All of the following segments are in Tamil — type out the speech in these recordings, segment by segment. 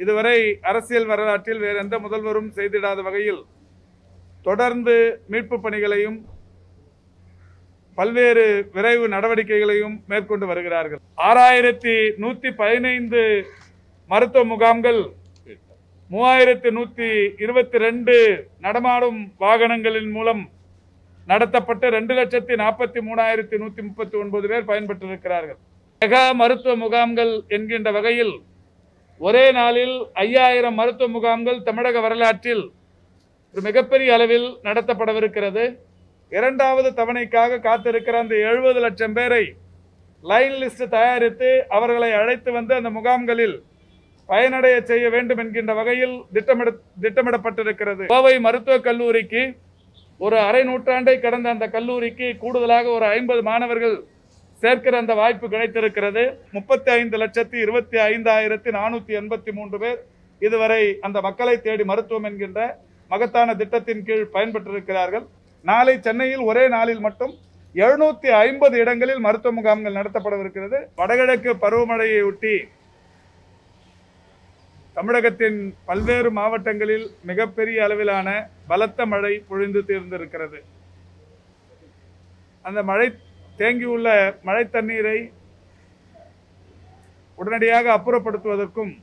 இதுவரை அரசியல் வரலாற்றில் வேறு எந்த முதல்வரும் செய்திடாத வகையில் தொடர்ந்து மீட்பு பணிகளையும் பல்வேறு விரைவு நடவடிக்கைகளையும் மேற்கொண்டு வருகிறார்கள் ஆறாயிரத்தி நூத்தி பதினைந்து மருத்துவ முகாம்கள் மூவாயிரத்தி நூத்தி இருபத்தி ரெண்டு நடமாடும் வாகனங்களின் மூலம் நடத்தப்பட்டு ரெண்டு லட்சத்தி நாற்பத்தி மூணாயிரத்தி நூத்தி முப்பத்தி ஒன்பது பேர் பயன்பெற்றிருக்கிறார்கள் மெகா மருத்துவ முகாம்கள் என்கின்ற வகையில் ஒரே நாளில் ஐயாயிரம் மருத்துவ முகாம்கள் தமிழக வரலாற்றில் ஒரு மிகப்பெரிய அளவில் நடத்தப்படவிருக்கிறது இரண்டாவது தவணைக்காக காத்திருக்கிற அந்த எழுபது லட்சம் பேரை லைன் லிஸ்ட் தயாரித்து அவர்களை அழைத்து வந்து அந்த முகாம்களில் பயனடைய செய்ய வேண்டும் என்கின்ற வகையில் திட்டமிட திட்டமிடப்பட்டிருக்கிறது கோவை மருத்துவக் கல்லூரிக்கு ஒரு அரை நூற்றாண்டை கடந்த அந்த கல்லூரிக்கு கூடுதலாக ஒரு ஐம்பது மாணவர்கள் சேர்க்கிற அந்த வாய்ப்பு கிடைத்திருக்கிறது முப்பத்தி ஐந்து லட்சத்தி இருபத்தி ஐந்தாயிரத்தி நானூற்றி எண்பத்தி மூன்று பேர் இதுவரை அந்த மக்களை தேடி மருத்துவம் என்கின்ற மகத்தான திட்டத்தின் கீழ் பயன்பெற்றிருக்கிறார்கள் நாளை சென்னையில் ஒரே நாளில் மட்டும் எழுநூத்தி ஐம்பது இடங்களில் மருத்துவ முகாம்கள் நடத்தப்படவிருக்கிறது வடகிழக்கு பருவமழையை ஒட்டி தமிழகத்தின் பல்வேறு மாவட்டங்களில் மிகப்பெரிய அளவிலான பலத்த மழை பொழிந்து தீர்ந்திருக்கிறது அந்த மழை தேங்கியுள்ள மழை தண்ணீரை உடனடியாக அப்புறப்படுத்துவதற்கும்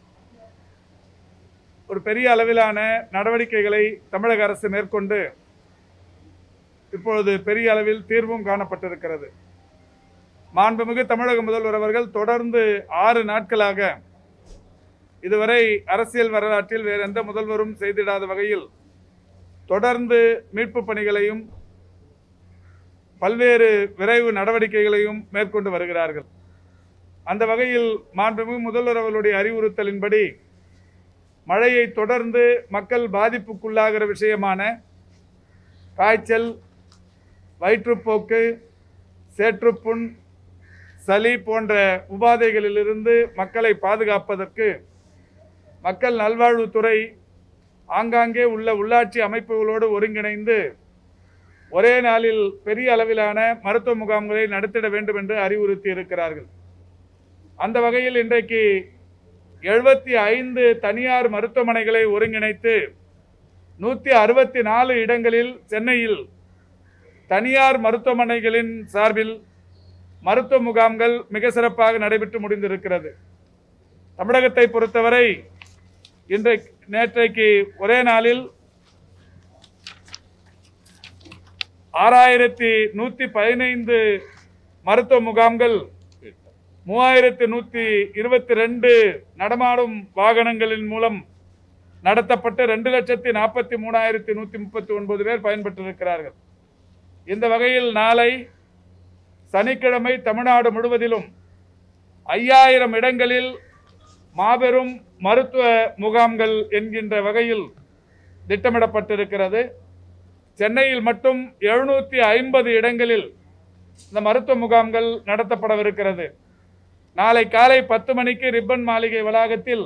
ஒரு பெரிய அளவிலான நடவடிக்கைகளை தமிழக அரசு மேற்கொண்டு இப்பொழுது பெரிய அளவில் தீர்வும் காணப்பட்டிருக்கிறது மாண்புமிகு தமிழக முதல்வர் அவர்கள் தொடர்ந்து ஆறு நாட்களாக இதுவரை அரசியல் வரலாற்றில் வேறு எந்த முதல்வரும் செய்திடாத வகையில் தொடர்ந்து மீட்பு பணிகளையும் பல்வேறு விரைவு நடவடிக்கைகளையும் மேற்கொண்டு வருகிறார்கள் அந்த வகையில் மாண்புமிகு முதல்வர் அவர்களுடைய அறிவுறுத்தலின்படி மழையை தொடர்ந்து மக்கள் பாதிப்புக்குள்ளாகிற விஷயமான காய்ச்சல் வயிற்றுப்போக்கு சேற்றுப்புண் சளி போன்ற உபாதைகளிலிருந்து மக்களை பாதுகாப்பதற்கு மக்கள் நல்வாழ்வுத்துறை ஆங்காங்கே உள்ள உள்ளாட்சி அமைப்புகளோடு ஒருங்கிணைந்து ஒரே நாளில் பெரிய அளவிலான மருத்துவ முகாம்களை நடத்திட வேண்டும் என்று அறிவுறுத்தி இருக்கிறார்கள் அந்த வகையில் இன்றைக்கு எழுபத்தி ஐந்து தனியார் மருத்துவமனைகளை ஒருங்கிணைத்து நூற்றி அறுபத்தி நாலு இடங்களில் சென்னையில் தனியார் மருத்துவமனைகளின் சார்பில் மருத்துவ முகாம்கள் மிக சிறப்பாக நடைபெற்று முடிந்திருக்கிறது தமிழகத்தை பொறுத்தவரை இன்றைக்கு நேற்றைக்கு ஒரே நாளில் ஆறாயிரத்தி நூற்றி பதினைந்து மருத்துவ முகாம்கள் மூவாயிரத்தி நூற்றி இருபத்தி ரெண்டு நடமாடும் வாகனங்களின் மூலம் நடத்தப்பட்டு ரெண்டு லட்சத்தி நாற்பத்தி மூணாயிரத்தி நூற்றி முப்பத்தி ஒன்பது பேர் பயன்பெற்றிருக்கிறார்கள் இந்த வகையில் நாளை சனிக்கிழமை தமிழ்நாடு முழுவதிலும் ஐயாயிரம் இடங்களில் மாபெரும் மருத்துவ முகாம்கள் என்கின்ற வகையில் திட்டமிடப்பட்டிருக்கிறது சென்னையில் மட்டும் எழுநூற்றி ஐம்பது இடங்களில் இந்த மருத்துவ முகாம்கள் நடத்தப்படவிருக்கிறது நாளை காலை பத்து மணிக்கு ரிப்பன் மாளிகை வளாகத்தில்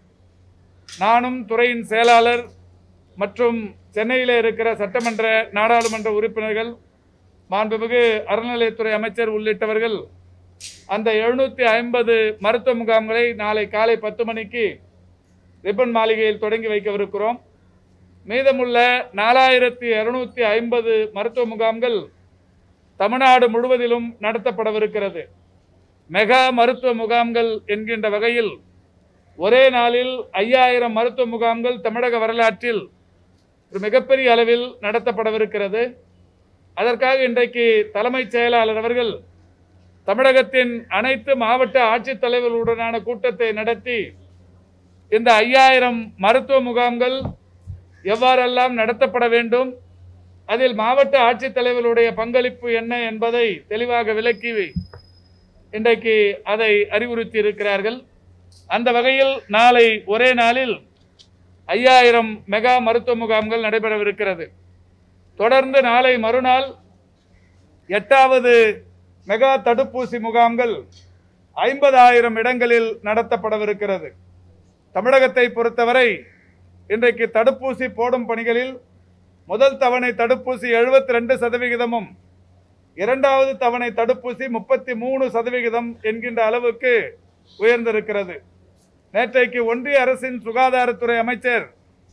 நானும் துறையின் செயலாளர் மற்றும் சென்னையில் இருக்கிற சட்டமன்ற நாடாளுமன்ற உறுப்பினர்கள் மாண்புமிகு அறநிலையத்துறை அமைச்சர் உள்ளிட்டவர்கள் அந்த எழுநூற்றி ஐம்பது மருத்துவ முகாம்களை நாளை காலை பத்து மணிக்கு ரிப்பன் மாளிகையில் தொடங்கி வைக்கவிருக்கிறோம் மீதமுள்ள நாலாயிரத்தி இருநூத்தி ஐம்பது மருத்துவ முகாம்கள் தமிழ்நாடு முழுவதிலும் நடத்தப்படவிருக்கிறது மெகா மருத்துவ முகாம்கள் என்கின்ற வகையில் ஒரே நாளில் ஐயாயிரம் மருத்துவ முகாம்கள் தமிழக வரலாற்றில் ஒரு மிகப்பெரிய அளவில் நடத்தப்படவிருக்கிறது அதற்காக இன்றைக்கு தலைமைச் செயலாளர் அவர்கள் தமிழகத்தின் அனைத்து மாவட்ட ஆட்சித்தலைவர்களுடனான கூட்டத்தை நடத்தி இந்த ஐயாயிரம் மருத்துவ முகாம்கள் எவ்வாறெல்லாம் நடத்தப்பட வேண்டும் அதில் மாவட்ட ஆட்சித்தலைவர்களுடைய பங்களிப்பு என்ன என்பதை தெளிவாக விளக்கி இன்றைக்கு அதை அறிவுறுத்தி இருக்கிறார்கள் அந்த வகையில் நாளை ஒரே நாளில் ஐயாயிரம் மெகா மருத்துவ முகாம்கள் நடைபெறவிருக்கிறது தொடர்ந்து நாளை மறுநாள் எட்டாவது மெகா தடுப்பூசி முகாம்கள் ஐம்பதாயிரம் இடங்களில் நடத்தப்படவிருக்கிறது தமிழகத்தை பொறுத்தவரை இன்றைக்கு தடுப்பூசி போடும் பணிகளில் முதல் தவணை தடுப்பூசி எழுபத்தி ரெண்டு சதவிகிதமும் இரண்டாவது தவணை தடுப்பூசி முப்பத்தி மூணு சதவிகிதம் என்கின்ற அளவுக்கு உயர்ந்திருக்கிறது நேற்றைக்கு ஒன்றிய அரசின் சுகாதாரத்துறை அமைச்சர்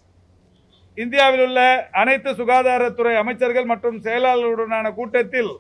இந்தியாவில் உள்ள அனைத்து சுகாதாரத்துறை அமைச்சர்கள் மற்றும் செயலாளர்களுடனான கூட்டத்தில்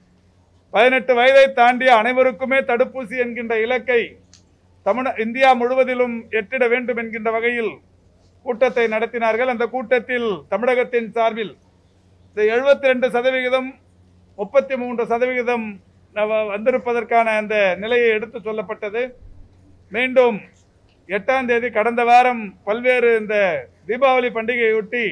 பதினெட்டு வயதை தாண்டிய அனைவருக்குமே தடுப்பூசி என்கின்ற இலக்கை தமிழ இந்தியா முழுவதிலும் எட்டிட வேண்டும் என்கின்ற வகையில் கூட்டத்தை நடத்தினார்கள் அந்த கூட்டத்தில் தமிழகத்தின் சார்பில் இந்த எழுபத்தி ரெண்டு சதவிகிதம் முப்பத்தி மூன்று சதவிகிதம் நவ- வந்திருப்பதற்கான அந்த நிலையை எடுத்து சொல்லப்பட்டது மீண்டும் எட்டாம் தேதி கடந்த வாரம் பல்வேறு இந்த தீபாவளி பண்டிகையொட்டி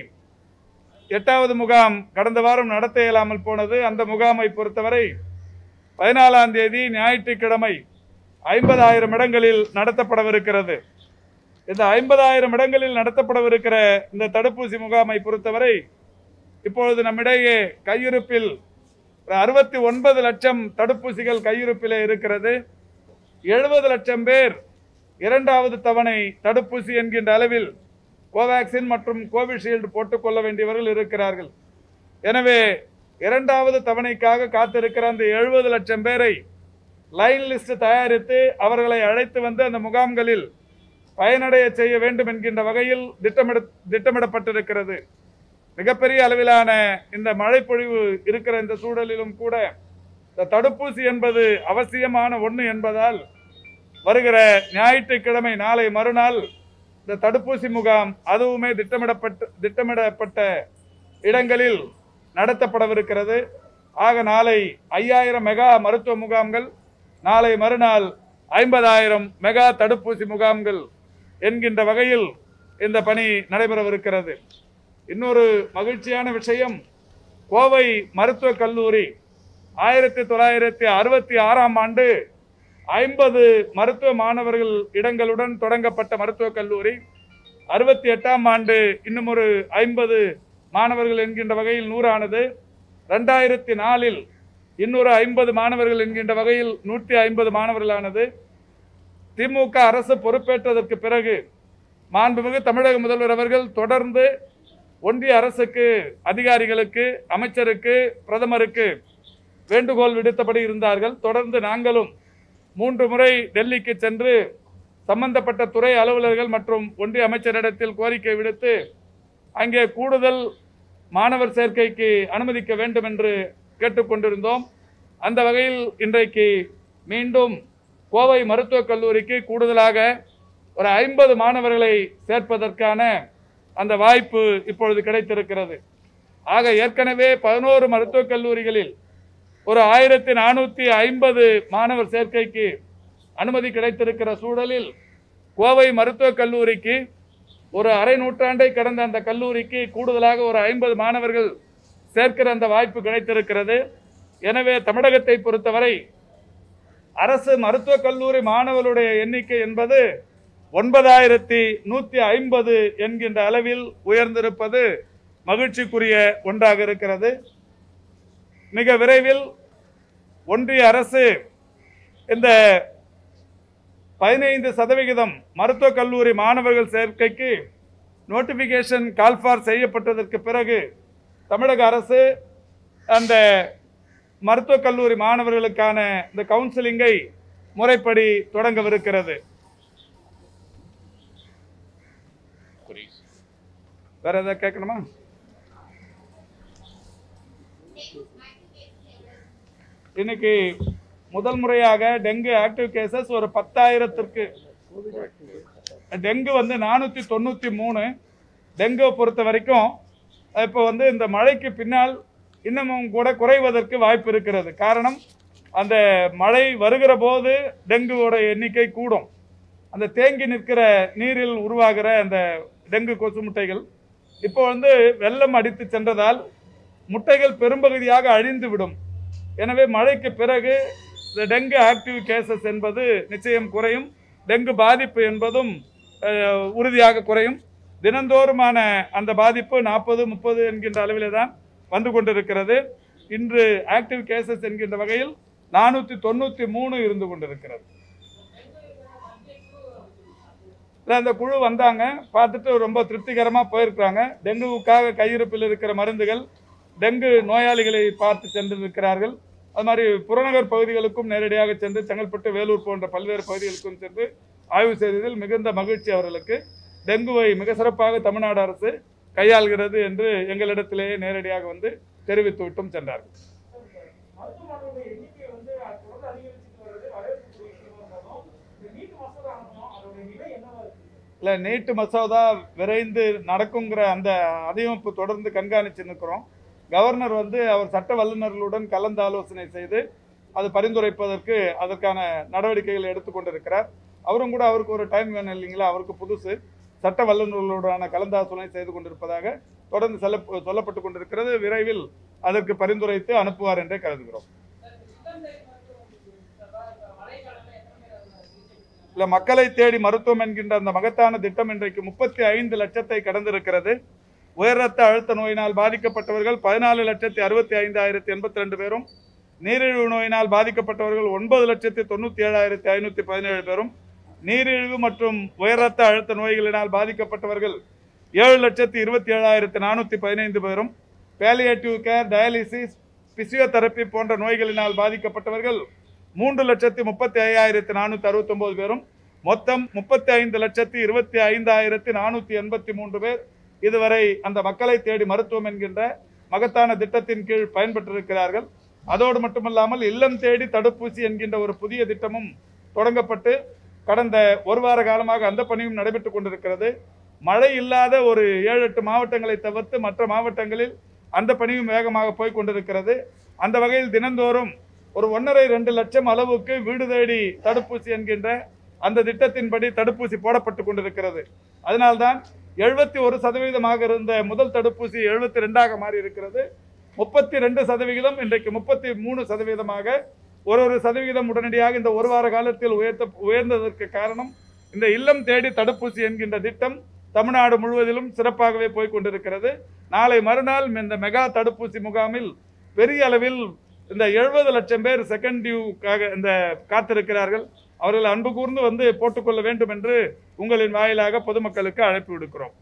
எட்டாவது முகாம் கடந்த வாரம் நடத்த இயலாமல் போனது அந்த முகாமை பொறுத்தவரை பதினாலாம் தேதி ஞாயிற்றுக்கிழமை ஐம்பதாயிரம் இடங்களில் நடத்தப்படவிருக்கிறது இந்த ஐம்பதாயிரம் இடங்களில் நடத்தப்படவிருக்கிற இந்த தடுப்பூசி முகாமை பொறுத்தவரை இப்பொழுது நம்மிடையே கையிருப்பில் அறுபத்தி ஒன்பது லட்சம் தடுப்பூசிகள் கையிருப்பிலே இருக்கிறது எழுபது லட்சம் பேர் இரண்டாவது தவணை தடுப்பூசி என்கின்ற அளவில் கோவேக்சின் மற்றும் கோவிஷீல்டு போட்டுக்கொள்ள வேண்டியவர்கள் இருக்கிறார்கள் எனவே இரண்டாவது தவணைக்காக காத்திருக்கிற அந்த எழுபது லட்சம் பேரை லைன் லிஸ்ட் தயாரித்து அவர்களை அழைத்து வந்து அந்த முகாம்களில் பயனடைய செய்ய வேண்டும் என்கின்ற வகையில் திட்டமிட திட்டமிடப்பட்டிருக்கிறது மிகப்பெரிய அளவிலான இந்த மழைப்பொழிவு இருக்கிற இந்த சூழலிலும் கூட இந்த தடுப்பூசி என்பது அவசியமான ஒன்று என்பதால் வருகிற ஞாயிற்றுக்கிழமை நாளை மறுநாள் இந்த தடுப்பூசி முகாம் அதுவுமே திட்டமிடப்பட்டு திட்டமிடப்பட்ட இடங்களில் நடத்தப்படவிருக்கிறது ஆக நாளை ஐயாயிரம் மெகா மருத்துவ முகாம்கள் நாளை மறுநாள் ஐம்பதாயிரம் மெகா தடுப்பூசி முகாம்கள் என்கின்ற வகையில் இந்த பணி நடைபெறவிருக்கிறது இன்னொரு மகிழ்ச்சியான விஷயம் கோவை மருத்துவக் கல்லூரி ஆயிரத்தி தொள்ளாயிரத்தி அறுபத்தி ஆறாம் ஆண்டு ஐம்பது மருத்துவ மாணவர்கள் இடங்களுடன் தொடங்கப்பட்ட மருத்துவக் கல்லூரி அறுபத்தி எட்டாம் ஆண்டு இன்னும் ஒரு ஐம்பது மாணவர்கள் என்கின்ற வகையில் நூறானது ரெண்டாயிரத்தி நாலில் இன்னொரு ஐம்பது மாணவர்கள் என்கின்ற வகையில் நூற்றி ஐம்பது மாணவர்களானது திமுக அரசு பொறுப்பேற்றதற்கு பிறகு மாண்புமிகு தமிழக முதல்வர் அவர்கள் தொடர்ந்து ஒன்றிய அரசுக்கு அதிகாரிகளுக்கு அமைச்சருக்கு பிரதமருக்கு வேண்டுகோள் விடுத்தபடி இருந்தார்கள் தொடர்ந்து நாங்களும் மூன்று முறை டெல்லிக்கு சென்று சம்பந்தப்பட்ட துறை அலுவலர்கள் மற்றும் ஒன்றிய அமைச்சரிடத்தில் கோரிக்கை விடுத்து அங்கே கூடுதல் மாணவர் சேர்க்கைக்கு அனுமதிக்க வேண்டும் என்று கேட்டுக்கொண்டிருந்தோம் அந்த வகையில் இன்றைக்கு மீண்டும் கோவை மருத்துவக் கல்லூரிக்கு கூடுதலாக ஒரு ஐம்பது மாணவர்களை சேர்ப்பதற்கான அந்த வாய்ப்பு இப்பொழுது கிடைத்திருக்கிறது ஆக ஏற்கனவே பதினோரு மருத்துவக் கல்லூரிகளில் ஒரு ஆயிரத்தி நானூற்றி ஐம்பது மாணவர் சேர்க்கைக்கு அனுமதி கிடைத்திருக்கிற சூழலில் கோவை மருத்துவக் கல்லூரிக்கு ஒரு அரை நூற்றாண்டை கடந்த அந்த கல்லூரிக்கு கூடுதலாக ஒரு ஐம்பது மாணவர்கள் சேர்க்கிற அந்த வாய்ப்பு கிடைத்திருக்கிறது எனவே தமிழகத்தை பொறுத்தவரை அரசு மருத்துவக் கல்லூரி மாணவர்களுடைய எண்ணிக்கை என்பது ஒன்பதாயிரத்தி நூற்றி ஐம்பது என்கின்ற அளவில் உயர்ந்திருப்பது மகிழ்ச்சிக்குரிய ஒன்றாக இருக்கிறது மிக விரைவில் ஒன்றிய அரசு இந்த பதினைந்து சதவிகிதம் மருத்துவக் கல்லூரி மாணவர்கள் சேர்க்கைக்கு நோட்டிஃபிகேஷன் கால்ஃபார் செய்யப்பட்டதற்கு பிறகு தமிழக அரசு அந்த மருத்துவக் கல்லூரி மாணவர்களுக்கான இந்த கவுன்சிலிங்கை முறைப்படி தொடங்கவிருக்கிறது வேற ஏதாவது கேட்கணுமா இன்னைக்கு முதல் முறையாக டெங்கு ஆக்டிவ் கேசஸ் ஒரு பத்தாயிரத்திற்கு டெங்கு வந்து நானூற்றி தொண்ணூற்றி மூணு டெங்குவை பொறுத்த வரைக்கும் இப்போ வந்து இந்த மழைக்கு பின்னால் இன்னமும் கூட குறைவதற்கு வாய்ப்பு இருக்கிறது காரணம் அந்த மழை வருகிற போது டெங்குவோட எண்ணிக்கை கூடும் அந்த தேங்கி நிற்கிற நீரில் உருவாகிற அந்த டெங்கு கொசு முட்டைகள் இப்போ வந்து வெள்ளம் அடித்து சென்றதால் முட்டைகள் பெரும்பகுதியாக அழிந்து விடும் எனவே மழைக்கு பிறகு இந்த டெங்கு ஆக்டிவ் கேசஸ் என்பது நிச்சயம் குறையும் டெங்கு பாதிப்பு என்பதும் அஹ், உறுதியாக குறையும் தினந்தோறுமான அந்த பாதிப்பு நாற்பது முப்பது என்கின்ற அளவிலே தான் வந்து கொண்டிருக்கிறது இன்று ஆக்டிவ் கேசஸ் என்கின்ற வகையில் நானூற்றி தொண்ணூற்றி மூணு இருந்து கொண்டிருக்கிறது இல்ல, அந்த குழு வந்தாங்க பார்த்துட்டு ரொம்ப திருப்திகரமாக போயிருக்கிறாங்க டெங்குவுக்காக கையிருப்பில் இருக்கிற மருந்துகள் டெங்கு நோயாளிகளை பார்த்து சென்றிருக்கிறார்கள் அது மாதிரி புறநகர் பகுதிகளுக்கும் நேரடியாக சென்று செங்கல்பட்டு வேலூர் போன்ற பல்வேறு பகுதிகளுக்கும் சென்று ஆய்வு செய்ததில் மிகுந்த மகிழ்ச்சி அவர்களுக்கு டெங்குவை மிக சிறப்பாக தமிழ்நாடு அரசு கையாள்கிறது என்று எங்களிடத்திலேயே நேரடியாக வந்து தெரிவித்து விட்டும் சென்றார்கள் மருத்துவமனையோட எண்ணிக்கை வந்து தொடர்ந்து அதிகரிச்சுட்டு வருது வரவேற்கக்கூடிய விஷயமா இருந்தாலும் இந்த நீட் மசோதா அனுப்பணும் அதோட நிலை என்னவா இருக்கு இல்லை நீட்டு மசோதா விரைந்து நடக்குங்கிற அந்த அதையும் இப்போ தொடர்ந்து கண்காணிச்சு நிற்கிறோம் கவர்னர் வந்து அவர் சட்ட வல்லுநர்களுடன் கலந்து ஆலோசனை செய்து அது பரிந்துரைப்பதற்கு அதற்கான நடவடிக்கைகளை எடுத்துக்கொண்டிருக்கிறார் அவரும் கூட அவருக்கு ஒரு டைம் வேணும் இல்லைங்களா அவருக்கு புதுசு சட்ட வல்லுநர்களுடனான கலந்தாலோசனை செய்து கொண்டிருப்பதாக தொடர்ந்து சொல்ல சொல்லப்பட்டு கொண்டிருக்கிறது விரைவில் அதற்கு பரிந்துரைத்து அனுப்புவார் என்றே கருதுகிறோம் இல்ல மக்களை தேடி மருத்துவம் என்கின்ற அந்த மகத்தான திட்டம் இன்றைக்கு முப்பத்தி ஐந்து லட்சத்தை கடந்திருக்கிறது உயர் ரத்த அழுத்த நோயினால் பாதிக்கப்பட்டவர்கள் பதினாலு லட்சத்தி அறுபத்தி ஐந்தாயிரத்தி எண்பத்தி ரெண்டு பேரும் நீரிழிவு நோயினால் பாதிக்கப்பட்டவர்கள் ஒன்பது லட்சத்தி தொண்ணூற்றி ஏழாயிரத்தி ஐநூற்றி பதினேழு பேரும் நீரிழிவு மற்றும் உயர் ரத்த அழுத்த நோய்களினால் பாதிக்கப்பட்டவர்கள் ஏழு லட்சத்தி இருபத்தி ஏழாயிரத்தி நானூற்றி பதினைந்து பேரும் பேலியேட்டிவ் கேர் டயாலிசிஸ் பிசியோதெரப்பி போன்ற நோய்களினால் பாதிக்கப்பட்டவர்கள் மூன்று லட்சத்தி முப்பத்தி ஐயாயிரத்தி நானூற்றி அறுபத்தொம்போது பேரும் மொத்தம் முப்பத்தி ஐந்து லட்சத்தி இருபத்தி ஐந்தாயிரத்தி நானூற்றி எண்பத்தி மூன்று பேர் இதுவரை அந்த மக்களை தேடி மருத்துவம் என்கின்ற மகத்தான திட்டத்தின் கீழ் பயன்பெற்றிருக்கிறார்கள் அதோடு மட்டுமல்லாமல் இல்லம் தேடி தடுப்பூசி என்கின்ற ஒரு புதிய திட்டமும் தொடங்கப்பட்டு கடந்த ஒரு வார காலமாக அந்த பணியும் நடைபெற்றுக் கொண்டிருக்கிறது மழை இல்லாத ஒரு ஏழு எட்டு மாவட்டங்களை தவிர்த்து மற்ற மாவட்டங்களில் அந்த பணியும் வேகமாக போய் கொண்டிருக்கிறது அந்த வகையில் தினந்தோறும் ஒரு ஒன்றரை ரெண்டு லட்சம் அளவுக்கு வீடு தேடி தடுப்பூசி என்கின்ற அந்த திட்டத்தின்படி தடுப்பூசி போடப்பட்டு கொண்டிருக்கிறது அதனால்தான் எழுபத்தி ஒரு சதவீதமாக இருந்த முதல் தடுப்பூசி எழுபத்தி ரெண்டாக மாறி இருக்கிறது முப்பத்தி ரெண்டு சதவிகிதம் இன்றைக்கு முப்பத்தி மூணு சதவீதமாக ஒரு ஒரு சதவிகிதம் உடனடியாக இந்த ஒரு வார காலத்தில் உயர்த்த உயர்ந்ததற்கு காரணம் இந்த இல்லம் தேடி தடுப்பூசி என்கின்ற திட்டம் தமிழ்நாடு முழுவதிலும் சிறப்பாகவே போய் கொண்டிருக்கிறது நாளை மறுநாள் இந்த மெகா தடுப்பூசி முகாமில் பெரிய அளவில் இந்த எழுபது லட்சம் பேர் செகண்ட் டியூக்காக இந்த காத்திருக்கிறார்கள் அவர்கள் அன்பு கூர்ந்து வந்து போட்டுக்கொள்ள வேண்டும் என்று உங்களின் வாயிலாக பொதுமக்களுக்கு அழைப்பு விடுக்கிறோம்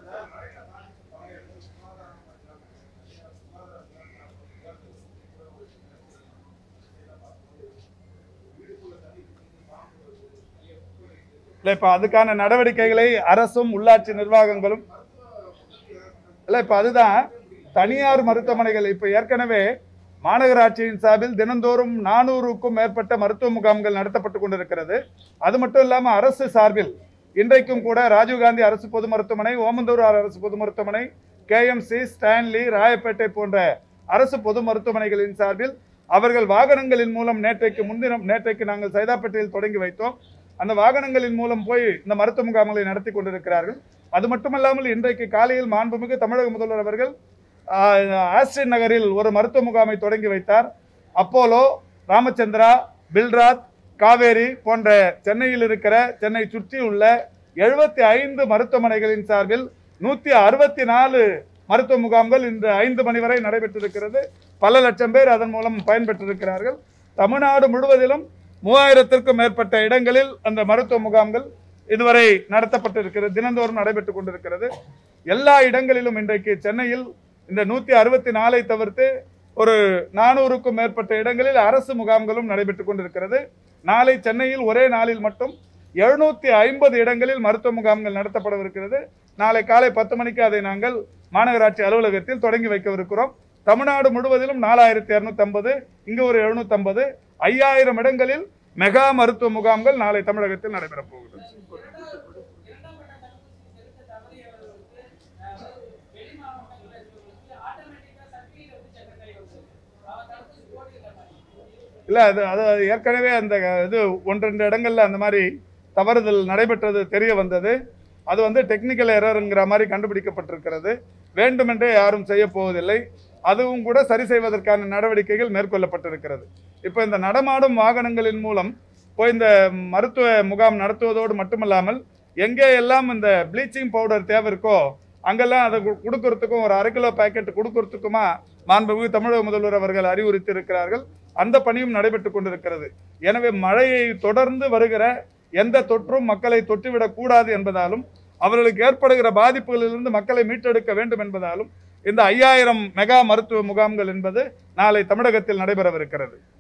இல்லை இப்போ அதுக்கான நடவடிக்கைகளை அரசும் உள்ளாட்சி நிர்வாகங்களும் இல்லை இப்போ அதுதான் தனியார் மருத்துவமனைகள் இப்போ ஏற்கனவே மாநகராட்சியின் சார்பில் தினந்தோறும் நானூறுக்கும் மேற்பட்ட மருத்துவ முகாம்கள் நடத்தப்பட்டு கொண்டிருக்கிறது அது மட்டும் இல்லாமல் அரசு சார்பில் இன்றைக்கும் கூட ராஜீவ்காந்தி அரசு பொது மருத்துவமனை ஓமந்தூர் அரசு பொது மருத்துவமனை கேஎம்சி ஸ்டான்லி ராயப்பேட்டை போன்ற அரசு பொது மருத்துவமனைகளின் சார்பில் அவர்கள் வாகனங்களின் மூலம் நேற்றைக்கு முன்தினம் நேற்றைக்கு நாங்கள் சைதாப்பேட்டையில் தொடங்கி வைத்தோம் அந்த வாகனங்களின் மூலம் போய் இந்த மருத்துவ முகாம்களை நடத்தி கொண்டிருக்கிறார்கள் அது மட்டுமல்லாமல் இன்றைக்கு காலையில் மாண்புமிகு தமிழக முதல்வர் அவர்கள் ஆஹ், ஆஸ்டின் நகரில் ஒரு மருத்துவ முகாமை தொடங்கி வைத்தார் அப்போலோ ராமச்சந்திரா பில்ராத் காவேரி போன்ற சென்னையில் இருக்கிற சென்னை சுற்றி உள்ள எழுபத்தி ஐந்து மருத்துவமனைகளின் சார்பில் நூற்றி அறுபத்தி நாலு மருத்துவ முகாம்கள் இன்று ஐந்து மணி வரை நடைபெற்றிருக்கிறது பல லட்சம் பேர் அதன் மூலம் பயன்பெற்றிருக்கிறார்கள் தமிழ்நாடு முழுவதிலும் மூவாயிரத்திற்கும் மேற்பட்ட இடங்களில் அந்த மருத்துவ முகாம்கள் இதுவரை நடத்தப்பட்டிருக்கிறது தினந்தோறும் நடைபெற்றுக் கொண்டிருக்கிறது எல்லா இடங்களிலும் இன்றைக்கு சென்னையில் இந்த நூற்றி அறுபத்தி நாலை தவிர்த்து ஒரு நானூறுக்கும் மேற்பட்ட இடங்களில் அரசு முகாம்களும் நடைபெற்றுக் கொண்டிருக்கிறது நாளை சென்னையில் ஒரே நாளில் மட்டும் எழுநூத்தி ஐம்பது இடங்களில் மருத்துவ முகாம்கள் நடத்தப்படவிருக்கிறது நாளை காலை பத்து மணிக்கு அதை நாங்கள் மாநகராட்சி அலுவலகத்தில் தொடங்கி வைக்கவிருக்கிறோம் தமிழ்நாடு முழுவதிலும் நாலாயிரத்தி இரநூத்தி ஐம்பது இங்கு ஒரு எழுநூத்தி ஐயாயிரம் இடங்களில் மெகா மருத்துவ முகாம்கள் நாளை தமிழகத்தில் நடைபெறப் போகிறது இல்லை அது அது ஏற்கனவே அந்த இது ஒன்று ரெண்டு இடங்கள்ல அந்த மாதிரி தவறுதல் நடைபெற்றது தெரிய வந்தது அது வந்து டெக்னிக்கல் எரருங்கிற மாதிரி கண்டுபிடிக்கப்பட்டிருக்கிறது வேண்டுமென்றே யாரும் செய்ய போவதில்லை அதுவும் கூட சரி செய்வதற்கான நடவடிக்கைகள் மேற்கொள்ளப்பட்டிருக்கிறது இப்போ இந்த நடமாடும் வாகனங்களின் மூலம் போய் இந்த மருத்துவ முகாம் நடத்துவதோடு மட்டுமல்லாமல் எங்கே எல்லாம் இந்த ப்ளீச்சிங் பவுடர் தேவை இருக்கோ அங்கெல்லாம் அதை கு- கொடுக்கறதுக்கும் ஒரு அரை கிலோ பாக்கெட் கொடுக்கறதுக்குமா மாண்புமிகு தமிழக முதல்வர் அவர்கள் அறிவுறுத்தி இருக்கிறார்கள் அந்த பணியும் நடைபெற்றுக் கொண்டிருக்கிறது எனவே மழையை தொடர்ந்து வருகிற எந்த தொற்றும் மக்களை தொட்டுவிடக் கூடாது என்பதாலும் அவர்களுக்கு ஏற்படுகிற பாதிப்புகளிலிருந்து மக்களை மீட்டெடுக்க வேண்டும் என்பதாலும் இந்த ஐயாயிரம் மெகா மருத்துவ முகாம்கள் என்பது நாளை தமிழகத்தில் நடைபெறவிருக்கிறது